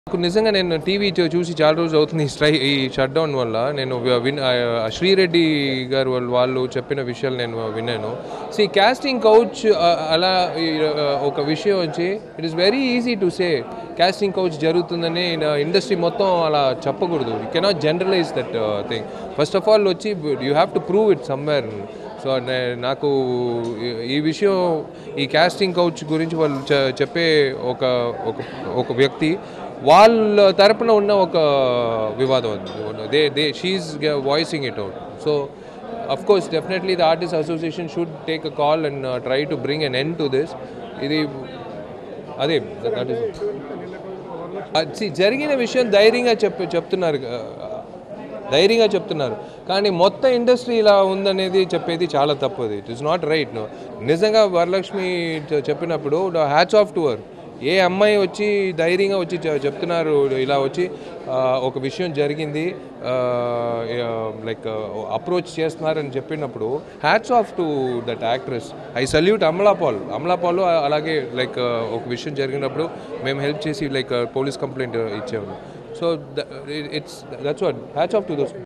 నాకు నిజంగా నేను టీవీ చూ- చూసి చాలా రోజులు అవుతుంది ఈ స్ట్రై ఈ షట్ డౌన్ వల్ల నేను వి- విన్ ఆ, శ్రీరెడ్డి గారు వాళ్ళు వాళ్ళు చెప్పిన విషయాలు నేను విన్నాను సి కాస్టింగ్ కౌచ్ అలా ఈ, ఆ, ఒక విషయం వచ్చి it is very easy to say casting couch జరుగుతుందని ఇండస్ట్రీ మొత్తం అలా చెప్పకూడదు you cannot generalize that thing first of all వచ్చి you have to prove it somewhere so నే- నాకు ఈ- ఈ విషయం ఈ కాస్టింగ్ కౌచ్ గురించి వాళ్ళు చె- చెప్పే ఒక ఒక ఒక వ్యక్తి వాళ్ళ తరపున ఉన్న ఒక వివాదం అది they they she's voicing it out so of course definitely the artist association should take a call and try to bring an end to this ఇది అదే దట్ ఈస్ జరిగిన విషయం ధైర్యంగా చెప్ చెప్తున్నారు uh, ధైర్యంగా చెప్తున్నారు కానీ మొత్తం ఇండస్ట్రీ ఇలా ఉందనేది చెప్పేది చాలా తప్పది it is not right no నిజంగా వరలక్ష్మి చె- చెప్పినప్పుడు హ్యాట్స్ ఆఫ్ టు వర్ ఏ అమ్మాయి వచ్చి ధైర్యంగా వచ్చి చె- చెప్తున్నారు ఇలా వచ్చి ఆ, ఒక విషయం జరిగింది లైక్ అప్రోచ్ చేస్తున్నారని చెప్పినప్పుడు hats off to that actress I salute Amala Paul Amala Paul అలాగే లైక్ ఒక విషయం జరిగినప్పుడు మేము హెల్ప్ చేసి లైక్ పోలీస్ కంప్లైంట్ ఇచ్చాము so it's that's what hats off to those